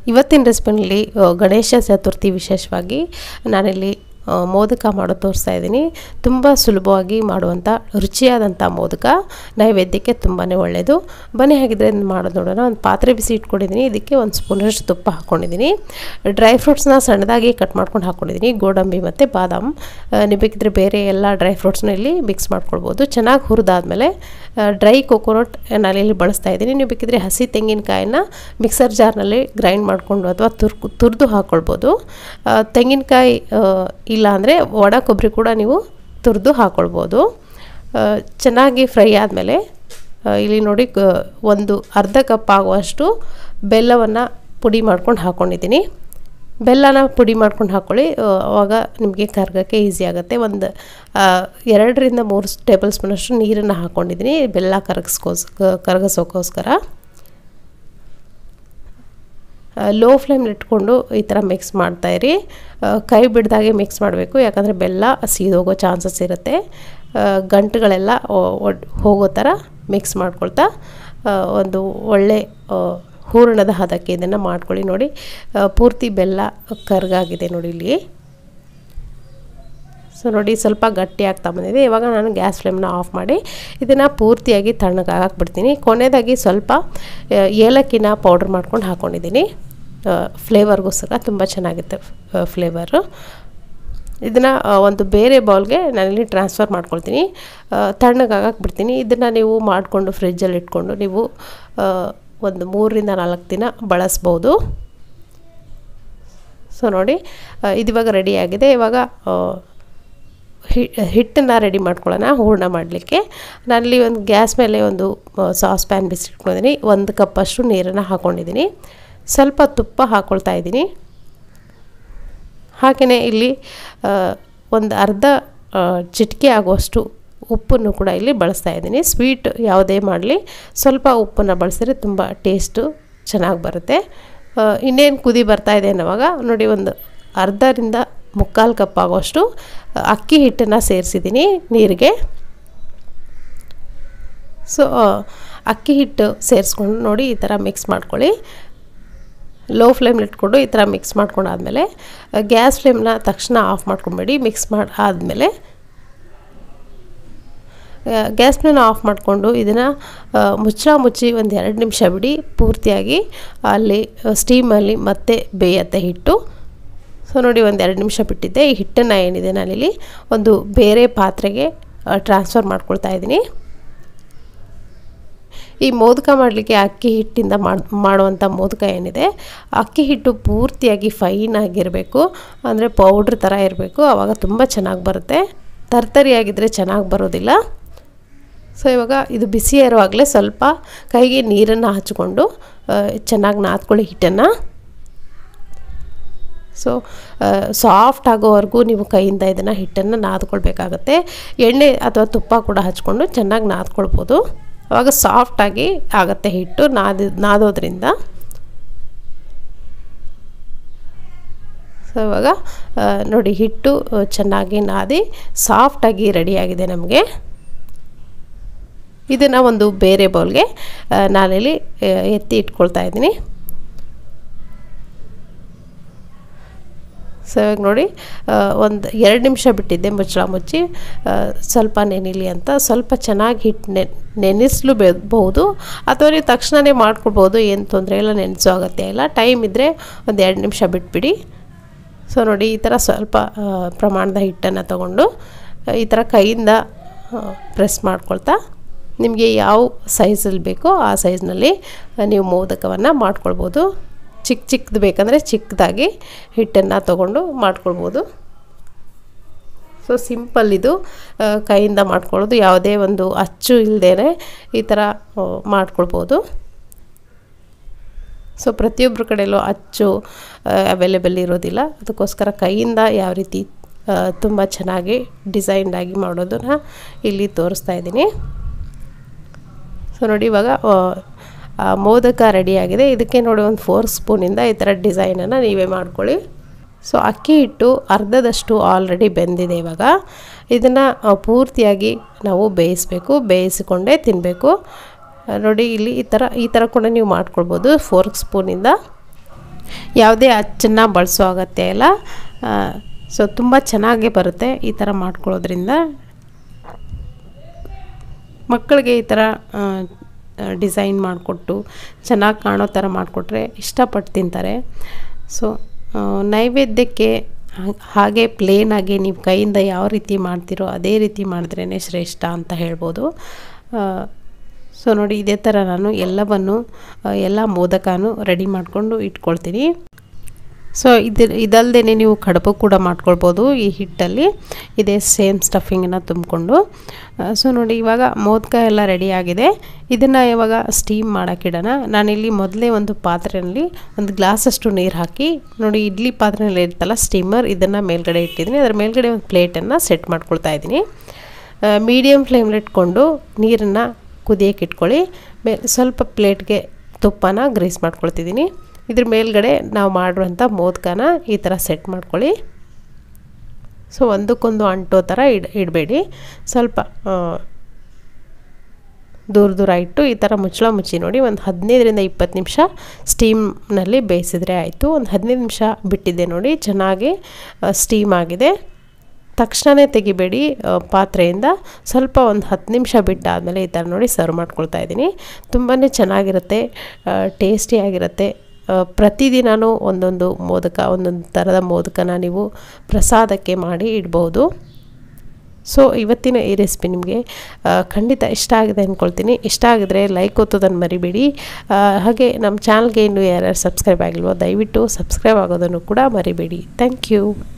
ಇವತ್ತಿನ ರೆಸಿಪಿನಲ್ಲಿ ಗಣೇಶ ಚತುರ್ಥಿ ವಿಶೇಷವಾಗಿ ನಾನಿಲ್ಲಿ ಆ, ಮೋದಕ ಮಾಡೋದು ತೋರಿಸ್ತಾ ಇದ್ದೀನಿ ತುಂಬ ಸುಲಭವಾಗಿ ಮಾಡುವಂಥ ರುಚಿಯಾದಂಥ ಮೋದಕ ನೈವೇದ್ಯಕ್ಕೆ ತುಂಬಾ ಒಳ್ಳೆಯದು ಬನ್ನಿ ಹಾಗಿದ್ರೆ ಇದನ್ನ ಮಾಡೋದು ನೋಡೋಣ ಒಂದು ಪಾತ್ರೆ ಬಿಸಿ ಇಟ್ಕೊಂಡಿದ್ದೀನಿ ಇದಕ್ಕೆ ಒಂದು ಸ್ಪೂನಷ್ಟು ತುಪ್ಪ ಹಾಕ್ಕೊಂಡಿದ್ದೀನಿ ಡ್ರೈ ಫ್ರೂಟ್ಸ್ನ ಸಣ್ಣದಾಗಿ ಕಟ್ ಮಾಡ್ಕೊಂಡು ಹಾಕ್ಕೊಂಡಿದ್ದೀನಿ ಗೋಡಂಬಿ ಮತ್ತು ಬಾದಾಮ್ ಆ, ನೀವು ಬೇಕಿದ್ರೆ ಬೇರೆ ಎಲ್ಲ ಡ್ರೈ ಫ್ರೂಟ್ಸ್ನ ಇಲ್ಲಿ ಮಿಕ್ಸ್ ಮಾಡ್ಕೊಳ್ಬೋದು ಚೆನ್ನಾಗಿ ಹುರಿದಾದ್ಮೇಲೆ ಡ್ರೈ ಕೊಕೊನಟ್ ನಾನು ಇಲ್ಲಿ ಬಳಸ್ತಾ ಇದ್ದೀನಿ ನೀವು ಬೇಕಿದ್ರೆ ಹಸಿ ತೆಂಗಿನಕಾಯಿನ ಮಿಕ್ಸರ್ ಜಾರ್ನಲ್ಲಿ ಗ್ರೈಂಡ್ ಮಾಡಿಕೊಂಡು ಅಥವಾ ತುರ್ಕು ತುರಿದು ಹಾಕ್ಕೊಳ್ಬೋದು ಆ, ತೆಂಗಿನಕಾಯಿ ಆ, ಇಲ್ಲ ಅಂದರೆ ಒಣ ಕೊಬ್ಬರಿ ಕೂಡ ನೀವು ತುರಿದು ಹಾಕ್ಕೊಳ್ಬೋದು ಆ, ಚೆನ್ನಾಗಿ ಫ್ರೈ ಆದಮೇಲೆ ಇಲ್ಲಿ ನೋಡಿ ಕ- ಒಂದು ಅರ್ಧ ಕಪ್ ಆಗುವಷ್ಟು ಬೆಲ್ಲವನ್ನು ಪುಡಿ ಮಾಡ್ಕೊಂಡು ಹಾಕ್ಕೊಂಡಿದ್ದೀನಿ ಬೆಲ್ಲನ ಪುಡಿ ಮಾಡ್ಕೊಂಡು ಹಾಕ್ಕೊಳ್ಳಿ ಆ, ಆವಾಗ ನಿಮಗೆ ಕರ್ಗೋಕ್ಕೆ ಈಸಿ ಆಗುತ್ತೆ ಒಂದು ಆ, ಎರಡರಿಂದ ಮೂರು ಟೇಬಲ್ ಸ್ಪೂನಷ್ಟು ನೀರನ್ನು ಹಾಕ್ಕೊಂಡಿದ್ದೀನಿ ಬೆಲ್ಲ ಕರಗಿಸ್ಕೋಸ್ ಕರಗಿಸೋಕ್ಕೋಸ್ಕರ ಲೋ ಫ್ಲೇಮ್ಲಿ ಇಟ್ಕೊಂಡು ಈ ಥರ ಮಿಕ್ಸ್ ಮಾಡ್ತಾಯಿರಿ ಕೈ ಬಿಡ್ದಾಗೆ ಮಿಕ್ಸ್ ಮಾಡಬೇಕು ಯಾಕಂದರೆ ಬೆಲ್ಲ ಸೀದೋಗೋ ಚಾನ್ಸಸ್ ಇರುತ್ತೆ ಆ, ಗಂಟುಗಳೆಲ್ಲ ಒ- ಒಡ್- ಹೋಗೋ ಥರ ಮಿಕ್ಸ್ ಮಾಡ್ಕೊಳ್ತಾ ಆ, ಒಂದು ಒಳ್ಳೆ ಆ, ಹೂರಣದ ಹದಕ್ಕೆ ಇದನ್ನು ಮಾಡ್ಕೊಳ್ಳಿ ನೋಡಿ ಆ, ಪೂರ್ತಿ ಬೆಲ್ಲ ಕರ್ಗಾಗಿದೆ ನೋಡಿ ಇಲ್ಲಿ ಸೊ ನೋಡಿ ಸ್ವಲ್ಪ ಗಟ್ಟಿ ಆಗ್ತಾ ಬಂದಿದೆ ಇವಾಗ ನಾನು ಗ್ಯಾಸ್ ಫ್ಲೇಮ್ನ ಆಫ್ ಮಾಡಿ ಇದನ್ನು ಪೂರ್ತಿಯಾಗಿ ತಣ್ಣಗೆ ಬಿಡ್ತೀನಿ ಕೊನೆಯದಾಗಿ ಸ್ವಲ್ಪ ಆ, ಏಲಕ್ಕಿನ ಪೌಡ್ರ್ ಮಾಡ್ಕೊಂಡು ಹಾಕ್ಕೊಂಡಿದ್ದೀನಿ ಫ್ಲೇವರ್ಗೋಸ್ಕರ ತುಂಬ ಚೆನ್ನಾಗಿರುತ್ತೆ ಫ್ಲೇವರು ಇದನ್ನು ಒಂದು ಬೇರೆ ಬೌಲ್ಗೆ ನಾನಿಲ್ಲಿ ಟ್ರಾನ್ಸ್ಫರ್ ಮಾಡ್ಕೊಳ್ತೀನಿ ತಣ್ಣಗಾಗಕ್ಕೆ ಬಿಡ್ತೀನಿ ಇದನ್ನು ನೀವು ಮಾಡಿಕೊಂಡು ಫ್ರಿಜ್ಜಲ್ಲಿ ಇಟ್ಕೊಂಡು ನೀವು ಆ, ಒಂದು ಮೂರರಿಂದ ನಾಲ್ಕು ದಿನ ಬಳಸ್ಬೋದು ಸೊ ನೋಡಿ ಆ, ಇದಿವಾಗ ರೆಡಿಯಾಗಿದೆ ಇವಾಗ ಆ, ಹಿ- ಹಿಟ್ಟನ್ನು ರೆಡಿ ಮಾಡ್ಕೊಳ್ಳೋಣ ಹೂರಣ ಮಾಡಲಿಕ್ಕೆ ನಾನಲ್ಲಿ ಒಂದು ಗ್ಯಾಸ್ ಮೇಲೆ ಒಂದು ಸಾಸ್ ಪ್ಯಾನ್ ಬಿಸಿಟ್ಕೊಂಡಿದ್ದೀನಿ ಒಂದು ಕಪ್ಪಷ್ಟು ನೀರನ್ನು ಹಾಕ್ಕೊಂಡಿದ್ದೀನಿ ಸ್ವಲ್ಪ ತುಪ್ಪ ಹಾಕ್ಕೊಳ್ತಾ ಇದ್ದೀನಿ ಹಾಗೆಯೇ ಇಲ್ಲಿ ಆ, ಒಂದು ಅರ್ಧ ಆ, ಚಿಟಿಕೆ ಆಗುವಷ್ಟು ಉಪ್ಪನ್ನು ಕೂಡ ಇಲ್ಲಿ ಬಳಸ್ತಾ ಇದ್ದೀನಿ ಸ್ವೀಟ್ ಯಾವುದೇ ಮಾಡಲಿ ಸ್ವಲ್ಪ ಉಪ್ಪನ್ನು ಬಳಸಿದ್ರೆ ತುಂಬ ಟೇಸ್ಟು ಚೆನ್ನಾಗಿ ಬರುತ್ತೆ ಆ, ಇನ್ನೇನು ಕುದಿ ಬರ್ತಾ ಇದೆ ಅನ್ನೋವಾಗ ನೋಡಿ ಒಂದು ಅರ್ಧರಿಂದ ಮುಕ್ಕಾಲು ಕಪ್ ಆಗುವಷ್ಟು ಅಕ್ಕಿ ಹಿಟ್ಟನ್ನು ಸೇರಿಸಿದ್ದೀನಿ ನೀರಿಗೆ ಸೊ ಅಕ್ಕಿ ಹಿಟ್ಟು ಸೇರಿಸ್ಕೊಂಡು ನೋಡಿ ಈ ಥರ ಮಿಕ್ಸ್ ಮಾಡ್ಕೊಳ್ಳಿ ಲೋ ಫ್ಲೇಮ್ಲಿ ಇಟ್ಕೊಂಡು ಈ ಥರ ಮಿಕ್ಸ್ ಮಾಡ್ಕೊಂಡಾದ್ಮೇಲೆ ಗ್ಯಾಸ್ ಫ್ಲೇಮ್ನ ತಕ್ಷಣ ಆಫ್ ಮಾಡ್ಕೊಂಬೇಡಿ ಮಿಕ್ಸ್ ಮಾಡಿ ಆದಮೇಲೆ ಗ್ಯಾಸ್ ಫ್ಲೇಮ್ನ ಆಫ್ ಮಾಡಿಕೊಂಡು ಇದನ್ನು ಮುಚ್ಚಳ ಮುಚ್ಚಿ ಒಂದು ಎರಡು ನಿಮಿಷ ಬಿಡಿ ಪೂರ್ತಿಯಾಗಿ ಅಲ್ಲಿ ಸ್ಟೀಮಲ್ಲಿ ಮತ್ತೆ ಬೇಯತ್ತೆ ಹಿಟ್ಟು ಸೊ ನೋಡಿ ಒಂದು ಎರಡು ನಿಮಿಷ ಬಿಟ್ಟಿದ್ದೆ ಈ ಹಿಟ್ಟನ್ನು ಏನಿದೆ ನಾನಿಲ್ಲಿ ಒಂದು ಬೇರೆ ಪಾತ್ರೆಗೆ ಟ್ರಾನ್ಸ್ಫರ್ ಮಾಡ್ಕೊಳ್ತಾ ಇದ್ದೀನಿ ಈ ಮೋದಕ ಮಾಡಲಿಕ್ಕೆ ಅಕ್ಕಿ ಹಿಟ್ಟಿಂದ ಮಾಡಿ ಮಾಡುವಂಥ ಮೋದಕ ಏನಿದೆ ಅಕ್ಕಿ ಹಿಟ್ಟು ಪೂರ್ತಿಯಾಗಿ ಫೈನ್ ಆಗಿರಬೇಕು ಅಂದರೆ ಪೌಡ್ರ್ ಥರ ಇರಬೇಕು ಆವಾಗ ತುಂಬ ಚೆನ್ನಾಗಿ ಬರುತ್ತೆ ತರ್ತರಿಯಾಗಿದ್ದರೆ ಚೆನ್ನಾಗಿ ಬರೋದಿಲ್ಲ ಸೊ ಇವಾಗ ಇದು ಬಿಸಿ ಇರುವಾಗಲೇ ಸ್ವಲ್ಪ ಕೈಗೆ ನೀರನ್ನು ಹಚ್ಕೊಂಡು ಚೆನ್ನಾಗಿ ನಾದ್ಕೊಳ್ಳಿ ಹಿಟ್ಟನ್ನು ಸೊ ಸಾಫ್ಟ್ ಆಗೋವರೆಗೂ ನೀವು ಕೈಯಿಂದ ಇದನ್ನು ಹಿಟ್ಟನ್ನು ನಾದ್ಕೊಳ್ಬೇಕಾಗತ್ತೆ ಎಣ್ಣೆ ಅಥವಾ ತುಪ್ಪ ಕೂಡ ಹಚ್ಕೊಂಡು ಚೆನ್ನಾಗಿ ನಾದ್ಕೊಳ್ಬೋದು ಆವಾಗ ಸಾಫ್ಟಾಗಿ ಆಗುತ್ತೆ ಹಿಟ್ಟು ನಾದಿ ನಾದೋದ್ರಿಂದ ಸೊ ಇವಾಗ ಆ, ನೋಡಿ ಹಿಟ್ಟು ಆ, ಚೆನ್ನಾಗಿ ನಾದಿ ಸಾಫ್ಟಾಗಿ ರೆಡಿಯಾಗಿದೆ ನಮಗೆ ಇದನ್ನು ಒಂದು ಬೇರೆ ಬೌಲ್ಗೆ ಆ, ನಾನಿಲ್ಲಿ ಆ, ಎತ್ತಿ ಇಟ್ಕೊಳ್ತಾ ಇದ್ದೀನಿ ಸೊ ಇವಾಗ ನೋಡಿ ಒಂದು ಎರಡು ನಿಮಿಷ ಬಿಟ್ಟಿದ್ದೆ ಮುಚ್ಚಳ ಮುಚ್ಚಿ ಆ, ಸ್ವಲ್ಪ ನೆನಿಲಿ ಅಂತ ಸ್ವಲ್ಪ ಚೆನ್ನಾಗಿ ಹಿಟ್ಟು ನೆ ನೆನೆಸಲು ಬಹುದು ಅಥವಾ ನೀವು ತಕ್ಷಣವೇ ಮಾಡ್ಕೊಳ್ಬೋದು ಏನು ತೊಂದರೆ ಇಲ್ಲ ನೆನೆಸೋ ಅಗತ್ಯ ಇಲ್ಲ ಟೈಮ್ ಇದ್ದರೆ ಒಂದು ಎರಡು ನಿಮಿಷ ಬಿಟ್ಬಿಡಿ ಸೊ ನೋಡಿ ಈ ಥರ ಸ್ವಲ್ಪ ಆ, ಪ್ರಮಾಣದ ಹಿಟ್ಟನ್ನು ತಗೊಂಡು ಆ, ಈ ಥರ ಕೈಯಿಂದ ಪ್ರೆಸ್ ಮಾಡ್ಕೊಳ್ತಾ ನಿಮಗೆ ಯಾವ ಸೈಜಲ್ಲಿ ಬೇಕೋ ಆ ಸೈಜ್ನಲ್ಲಿ ನೀವು ಮೋದಕವನ್ನು ಮಾಡ್ಕೊಳ್ಬೋದು ಚಿಕ್ಕ ಚಿಕ್ಕದು ಬೇಕಂದರೆ ಚಿಕ್ಕದಾಗಿ ಹಿಟ್ಟನ್ನು ತಗೊಂಡು ಮಾಡ್ಕೊಳ್ಬೋದು ಸೊ ಸಿಂಪಲ್ ಇದು ಆ, ಕೈಯಿಂದ ಮಾಡ್ಕೊಳ್ಳೋದು ಯಾವುದೇ ಒಂದು ಅಚ್ಚು ಇಲ್ಲದೇ ಈ ಥರ ಆ, ಮಾಡ್ಕೊಳ್ಬೋದು ಸೊ ಪ್ರತಿಯೊಬ್ಬರ ಕಡೆಯಲ್ಲೂ ಅಚ್ಚು ಅವೈಲೇಬಲ್ ಇರೋದಿಲ್ಲ ಅದಕ್ಕೋಸ್ಕರ ಕೈಯಿಂದ ಯಾವ ರೀತಿ ತುಂಬ ಚೆನ್ನಾಗಿ ಡಿಸೈನ್ಡಾಗಿ ಮಾಡೋದನ್ನು ಇಲ್ಲಿ ತೋರಿಸ್ತಾ ಇದ್ದೀನಿ ಸೊ ನೋಡಿ ಇವಾಗ ಆ, ಆ, ಮೋದಕ ರೆಡಿಯಾಗಿದೆ ಇದಕ್ಕೆ ನೋಡಿ ಒಂದು ಫೋರ್ ಸ್ಪೂನಿಂದ ಈ ಥರ ಡಿಸೈನನ್ನು ನೀವೇ ಮಾಡ್ಕೊಳ್ಳಿ ಸೊ ಅಕ್ಕಿ ಹಿಟ್ಟು ಅರ್ಧದಷ್ಟು ಆಲ್ರೆಡಿ ಬೆಂದಿದೆ ಇವಾಗ ಇದನ್ನು ಪೂರ್ತಿಯಾಗಿ ನಾವು ಬೇಯಿಸಬೇಕು ಬೇಯಿಸಿಕೊಂಡೇ ತಿನ್ನಬೇಕು ನೋಡಿ ಇಲ್ಲಿ ಈ ಥರ ಈ ಥರ ಕೂಡ ನೀವು ಮಾಡ್ಕೊಳ್ಬೋದು ಫೋರ್ಕ್ ಸ್ಪೂನಿಂದ ಯಾವುದೇ ಅಚ್ಚನ್ನು ಬಳಸೋ ಅಗತ್ಯ ಇಲ್ಲ ಸೊ ತುಂಬ ಚೆನ್ನಾಗಿ ಬರುತ್ತೆ ಈ ಥರ ಮಾಡ್ಕೊಳ್ಳೋದ್ರಿಂದ ಮಕ್ಕಳಿಗೆ ಈ ಥರ ಡಿಸೈನ್ ಮಾಡಿಕೊಟ್ಟು ಚೆನ್ನಾಗಿ ಕಾಣೋ ಥರ ಮಾಡಿಕೊಟ್ರೆ ಇಷ್ಟಪಟ್ಟು ತಿಂತಾರೆ ಸೊ ನೈವೇದ್ಯಕ್ಕೆ ಹಾಗೆ ಪ್ಲೇನಾಗಿ ನೀವು ಕೈಯಿಂದ ಯಾವ ರೀತಿ ಮಾಡ್ತೀರೋ ಅದೇ ರೀತಿ ಮಾಡಿದ್ರೇ ಶ್ರೇಷ್ಠ ಅಂತ ಹೇಳ್ಬೋದು ಸೊ ನೋಡಿ ಇದೇ ಥರ ನಾನು ಎಲ್ಲವನ್ನು ಎಲ್ಲ ಮೋದಕನೂ ರೆಡಿ ಮಾಡಿಕೊಂಡು ಇಟ್ಕೊಳ್ತೀನಿ ಸೊ ಇದು ಇದಲ್ಲದೆ ನೀವು ಕಡುಬು ಕೂಡ ಮಾಡ್ಕೊಳ್ಬೋದು ಈ ಹಿಟ್ಟಲ್ಲಿ ಇದೇ ಸೇಮ್ ಸ್ಟಫಿಂಗನ್ನು ತುಂಬಿಕೊಂಡು ಸೊ ನೋಡಿ ಇವಾಗ ಮೋದಕ ಎಲ್ಲ ರೆಡಿ ಆಗಿದೆ ಇದನ್ನು ಇವಾಗ ಸ್ಟೀಮ್ ಮಾಡೋಕ್ಕಿಡೋಣ ನಾನಿಲ್ಲಿ ಮೊದಲೇ ಒಂದು ಪಾತ್ರೆಯಲ್ಲಿ ಒಂದು ಗ್ಲಾಸಷ್ಟು ನೀರು ಹಾಕಿ ನೋಡಿ ಇಡ್ಲಿ ಪಾತ್ರೆಯಲ್ಲಿ ಇರ್ತಲ್ಲ ಸ್ಟೀಮರ್ ಇದನ್ನು ಮೇಲ್ಗಡೆ ಇಟ್ಟಿದ್ದೀನಿ ಅದರ ಮೇಲ್ಗಡೆ ಒಂದು ಪ್ಲೇಟನ್ನು ಸೆಟ್ ಮಾಡ್ಕೊಳ್ತಾ ಇದ್ದೀನಿ ಮೀಡಿಯಮ್ ಫ್ಲೇಮ್ಲಿ ಇಟ್ಕೊಂಡು ನೀರನ್ನು ಕುದಿಯೋಕೆ ಇಟ್ಕೊಳ್ಳಿ ಮೇ ಸ್ವಲ್ಪ ಪ್ಲೇಟ್ಗೆ ತುಪ್ಪನ ಗ್ರೀಸ್ ಮಾಡ್ಕೊಳ್ತಿದ್ದೀನಿ ಇದ್ರ ಮೇಲ್ಗಡೆ ನಾವು ಮಾಡಿರುವಂಥ ಮೋದಕನ ಈ ಥರ ಸೆಟ್ ಮಾಡ್ಕೊಳ್ಳಿ ಸೊ ಒಂದಕ್ಕೊಂದು ಅಂಟೋ ಥರ ಇಡ್ ಇಡಬೇಡಿ ಸ್ವಲ್ಪ ದೂರ ದೂರ ಇಟ್ಟು ಈ ಥರ ಮುಚ್ಚಳ ಮುಚ್ಚಿ ನೋಡಿ ಒಂದು ಹದಿನೈದರಿಂದ ಇಪ್ಪತ್ತು ನಿಮಿಷ ಸ್ಟೀಮ್ನಲ್ಲಿ ಬೇಯಿಸಿದ್ರೆ ಆಯಿತು ಒಂದು ಹದಿನೈದು ನಿಮಿಷ ಬಿಟ್ಟಿದ್ದೆ ನೋಡಿ ಚೆನ್ನಾಗಿ ಸ್ಟೀಮ್ ಆಗಿದೆ ತಕ್ಷಣವೇ ತೆಗಿಬೇಡಿ ಪಾತ್ರೆಯಿಂದ ಸ್ವಲ್ಪ ಒಂದು ಹತ್ತು ನಿಮಿಷ ಬಿಟ್ಟಾದಮೇಲೆ ಈ ಥರ ನೋಡಿ ಸರ್ವ್ ಮಾಡ್ಕೊಳ್ತಾ ಇದ್ದೀನಿ ತುಂಬಾ ಚೆನ್ನಾಗಿರುತ್ತೆ ಟೇಸ್ಟಿಯಾಗಿರುತ್ತೆ ಪ್ರತಿದಿನವೂ ಒಂದೊಂದು ಮೋದಕ ಒಂದೊಂದು ಥರದ ಮೋದಕನ ನೀವು ಪ್ರಸಾದಕ್ಕೆ ಮಾಡಿ ಇಡ್ಬೋದು ಸೊ ಇವತ್ತಿನ ಈ ರೆಸಿಪಿ ನಿಮಗೆ ಖಂಡಿತ ಇಷ್ಟ ಆಗಿದೆ ಅಂದ್ಕೊಳ್ತೀನಿ ಇಷ್ಟ ಆಗಿದ್ರೆ ಲೈಕ್ ಒತ್ತೋದನ್ನು ಮರಿಬೇಡಿ ಹಾಗೆ ನಮ್ಮ ಚಾನಲ್ಗೆ ಇನ್ನೂ ಯಾರ್ಯಾರು ಸಬ್ಸ್ಕ್ರೈಬ್ ಆಗಿಲ್ವೋ ದಯವಿಟ್ಟು ಸಬ್ಸ್ಕ್ರೈಬ್ ಆಗೋದನ್ನು ಕೂಡ ಮರಿಬೇಡಿ ಥ್ಯಾಂಕ್ ಯು